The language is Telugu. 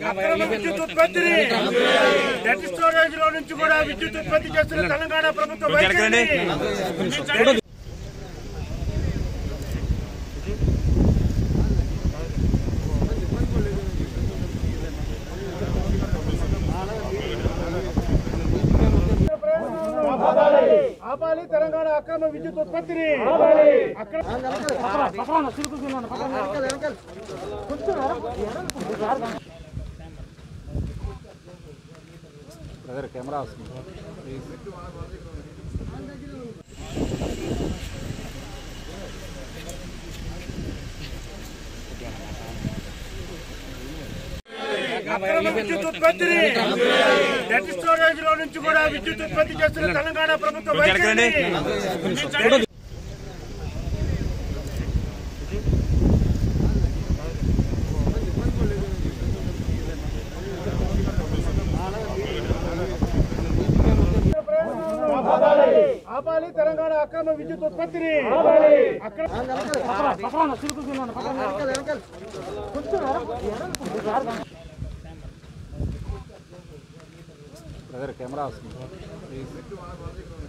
అక్రమ విద్యుత్ ఉత్పత్తిని డెడ్ స్టోరేజ్ లో నుంచి కూడా విద్యుత్ ఉత్పత్తి చేస్తున్న తెలంగాణ ప్రభుత్వ వైఖరిని ఆపాలి తెలంగాణ అక్రమ విద్యుత్ ఉత్పత్తిని అక్రమ అక్రమ విద్యుత్ ఉత్పత్తిని డెడ్ స్టోరేజ్ లో నుంచి కూడా విద్యుత్ ఉత్పత్తి చేస్తున్న తెలంగాణ ప్రభుత్వ వైఖరిని ఆపాలి తెలంగాణ అక్రమ విద్యుత్ ఉత్పత్తిని అక్రమ కెమెరా వస్తుంది